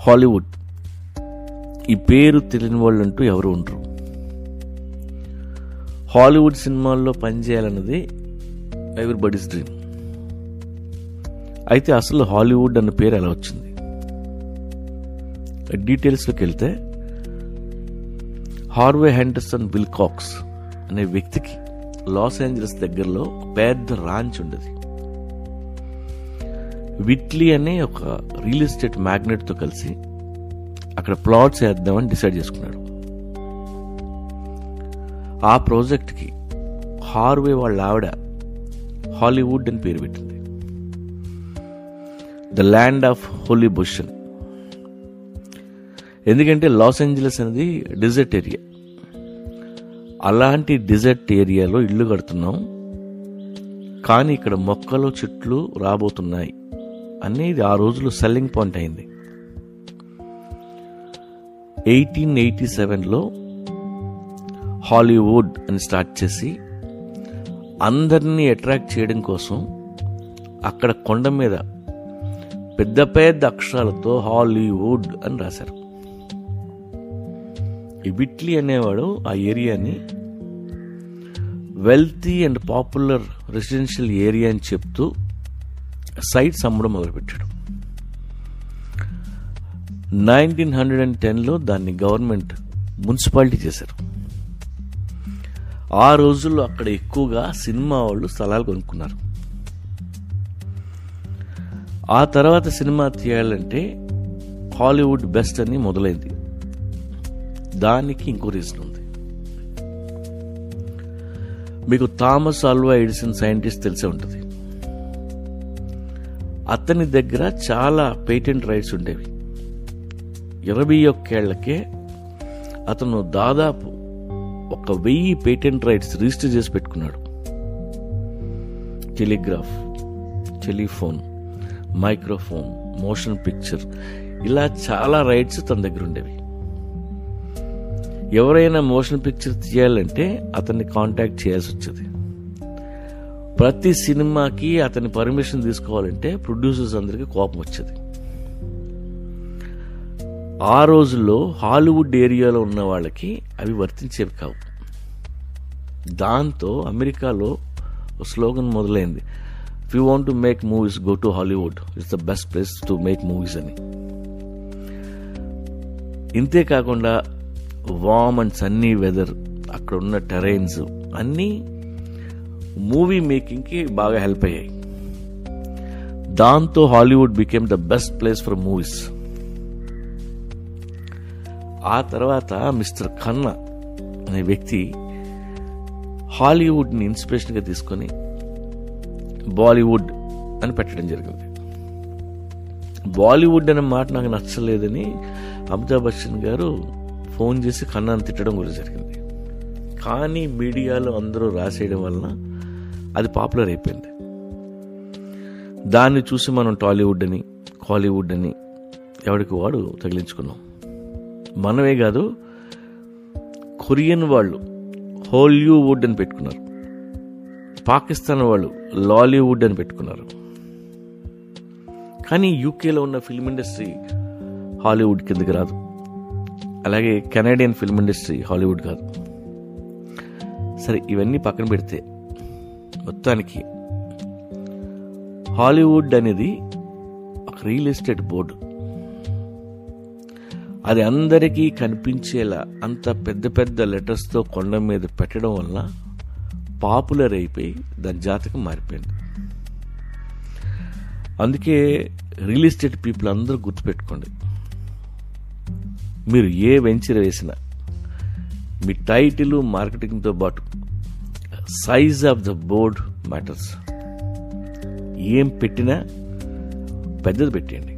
Hollywood ఈ పేరు తెలియని వాళ్ళు అంటూ ఎవరు ఉండరు హాలీవుడ్ సినిమాల్లో పనిచేయాలన్నది ఎవ్రీబడీస్ డ్రీమ్ అయితే అసలు హాలీవుడ్ అన్న పేరు ఎలా వచ్చింది డీటెయిల్స్లోకి వెళ్తే హార్వే హెండర్సన్ విల్కాక్స్ అనే వ్యక్తికి లాస్ ఏంజలస్ దగ్గరలో ఒక పెద్ద రాంచ్ ఉండేది విట్లీ అనే ఒక రియల్ ఎస్టేట్ మ్యాగ్నెట్తో కలిసి అక్కడ ప్లాట్స్ వేద్దామని డిసైడ్ చేసుకున్నాడు ఆ ప్రాజెక్ట్కి హార్వే వాళ్ళ ఆవిడ హాలీవుడ్ అని పేరు పెట్టింది the land of holly bushes ఎందుకంటే లాస్ ఏంజలస్ అనేది డిజర్ట్ ఏరియా అలాంటి డిజర్ట్ ఏరియాలో ఇల్లు కడుతున్నాం కానీ ఇక్కడ మొక్కలు చెట్లు రాబోతున్నాయి అనేది ఆ రోజులో సెల్లింగ్ పాయింట్ అయింది ఎయిటీన్ ఎయిటీ సెవెన్లో హాలీవుడ్ అని స్టార్ట్ చేసి అందరినీ అట్రాక్ట్ చేయడం కోసం అక్కడ కొండ మీద పెద్ద పెద్ద అక్షరాలతో హాలీవుడ్ అని రాశారు ఈ విట్లీ అనేవాడు ఆ ఏరియాని wealthy and popular residential area అని చెప్తూ సైట్స్ అమ్మడం మొదలుపెట్టాడు నైన్టీన్ హండ్రెడ్ అండ్ టెన్లో దాన్ని గవర్నమెంట్ మున్సిపాలిటీ చేశారు ఆ రోజుల్లో అక్కడ ఎక్కువగా సినిమా వాళ్ళు స్థలాలు కొనుక్కున్నారు ఆ తర్వాత సినిమా తీయాలంటే హాలీవుడ్ బెస్ట్ అని మొదలైంది దానికి ఇంకో రీజన్ ఉంది మీకు థామస్ ఆల్వా ఎడిసన్ సైంటిస్ట్ తెలిసే ఉంటుంది అతని దగ్గర చాలా పేటెంట్ రైట్స్ ఉండేవి ఇరవై ఒక్కేళ్లకే అతను దాదాపు ఒక వెయ్యి పేటెంట్ రైట్స్ రిజిస్టర్ చేసి పెట్టుకున్నాడు telegraph telephone microphone motion picture ఇలా చాలా రైట్స్ తన దగ్గర ఉండేవి ఎవరైనా మోషన్ పిక్చర్ తీయాలంటే అతన్ని కాంటాక్ట్ చేయాల్సి వచ్చేది ప్రతి సినిమాకి అతని పర్మిషన్ తీసుకోవాలంటే ప్రొడ్యూసర్స్ అందరికీ కోపం వచ్చేది ఆ రోజుల్లో హాలీవుడ్ ఏరియాలో ఉన్న వాళ్ళకి అవి వర్తించేవి కావు దాంతో అమెరికాలో స్లోగన్ మొదలైంది if you want to make movies go to Hollywood it's the best place to make movies అని ఇంతే కాకుండా వామ్ అండ్ సన్నీ వెదర్ అక్కడ ఉన్న టెరైన్స్ అన్నీ మూవీ మేకింగ్కి బాగా హెల్ప్ అయ్యాయి దాంతో Hollywood became the best place for movies ఆ తర్వాత మిస్టర్ ఖన్నా అనే వ్యక్తి హాలీవుడ్ని ఇన్స్పిరేషన్గా తీసుకొని బాలీవుడ్ అని పెట్టడం జరిగింది బాలీవుడ్ అనే మాట నాకు నచ్చలేదని అమితాబ్ బచ్చన్ గారు ఫోన్ చేసి ఖన్నాను తిట్టడం కూడా జరిగింది కానీ మీడియాలో అందరూ రాసేయడం వలన అది పాపులర్ అయిపోయింది దాన్ని చూసి మనం టాలీవుడ్ అని కాలీవుడ్ అని ఎవరికి వాడు తగిలించుకున్నాం మనమే కాదు కొరియన్ వాళ్ళు హోలీవుడ్ అని పెట్టుకున్నారు పాకిస్తాన్ వాళ్ళు లాలీవుడ్ అని పెట్టుకున్నారు కానీ యూకేలో ఉన్న ఫిల్మ్ ఇండస్ట్రీ హాలీవుడ్ కిందకి రాదు అలాగే కెనడియన్ ఫిల్మ్ ఇండస్ట్రీ హాలీవుడ్ కాదు సరే ఇవన్నీ పక్కన పెడితే మొత్తానికి హాలీవుడ్ అనేది ఒక రియల్ ఎస్టేట్ బోర్డు అది అందరికీ కనిపించేలా అంత పెద్ద పెద్ద లెటర్స్తో కొండ మీద పెట్టడం వల్ల పాపులర్ అయిపోయి దాని జాతకం మారిపోయింది అందుకే రియల్ ఎస్టేట్ పీపుల్ అందరూ గుర్తుపెట్టుకోండి మీరు ఏ వెంచర్ వేసినా మీ టైటిల్ మార్కెటింగ్తో పాటు size of the board matters ఏం పెట్టినా పెద్దది పెట్టేయండి